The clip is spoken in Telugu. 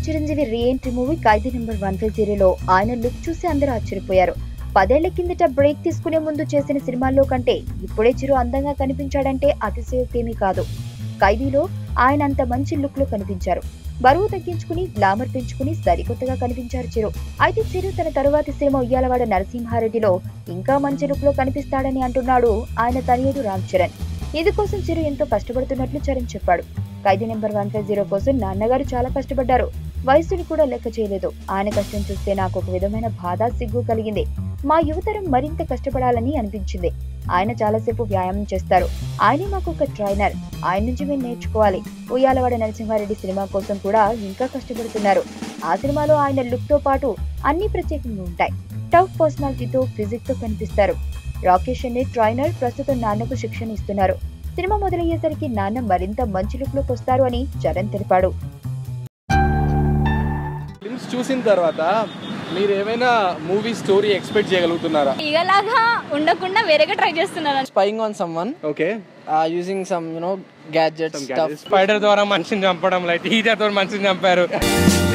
Chiranjeevi re entry movie Khaidi number one five జీరోలో ఆయన లుక్ చూసి అందరూ ఆశ్చర్యపోయారు పదేళ్ల కిందట బ్రేక్ తీసుకునే ముందు చేసిన సినిమాల్లో కంటే ఇప్పుడే చిరు అందంగా కనిపించాడంటే అతిశయోక్తేమీ కాదు ఖైదీలో ఆయన అంత మంచి లుక్ లో కనిపించారు బరువు తగ్గించుకుని గ్లామర్ పెంచుకుని సరికొత్తగా కనిపించారు చిరు అయితే చిరు తన తరువాతి సినిమా ఉయ్యాలవాడ నరసింహారెడ్డిలో ఇంకా మంచి లుక్ లో కనిపిస్తాడని అంటున్నాడు ఆయన తనయుడు రామ్ చరణ్ ఇందుకోసం చిరు ఎంతో కష్టపడుతున్నట్లు చరణ్ చెప్పాడు Khaidi number one five zero కోసం నాన్నగారు చాలా కష్టపడ్డారు వయసుని కూడా లెక్క చేయలేదు ఆయన కష్టం చూస్తే నాకు ఒక విధమైన బాధ సిగ్గు కలిగింది మా యువతరం మరింత కష్టపడాలని అనిపించింది ఆయన చాలాసేపు వ్యాయామం చేస్తారు ఆయనే మాకు ఒక ట్రైనర్ ఆయన నుంచి మేము నేర్చుకోవాలి ఉయ్యాలవాడ నరసింహారెడ్డి సినిమా కోసం కూడా ఇంకా కష్టపడుతున్నారు ఆ సినిమాలో ఆయన లుక్ తో పాటు అన్ని ప్రత్యేకంగా ఉంటాయి టఫ్ పర్సనాలిటీతో ఫిజిక్ తో కనిపిస్తారు రాకేష్ అనే ట్రైనర్ ప్రస్తుతం నాన్నకు శిక్షణ ఇస్తున్నారు సినిమా మొదలయ్యేసరికి నాన్న మరింత మంచి లుక్ లోకి వస్తారు అని చరణ్ తెలిపాడు ఫిల్మ్స్ చూసిన తర్వాత మీరు ఏమైనా మూవీ స్టోరీ ఎక్స్పెక్ట్ చేయగలుగుతున్నారా ఇగలాగా ఉండకుండా వేరేగా ట్రై చేస్తున్నారు spying on someone okay uh, using some you know gadgets stuff Spyder ద్వారా మనిషిని చంపడం లైట్ హీటర్ తో మనిషిని చంపారు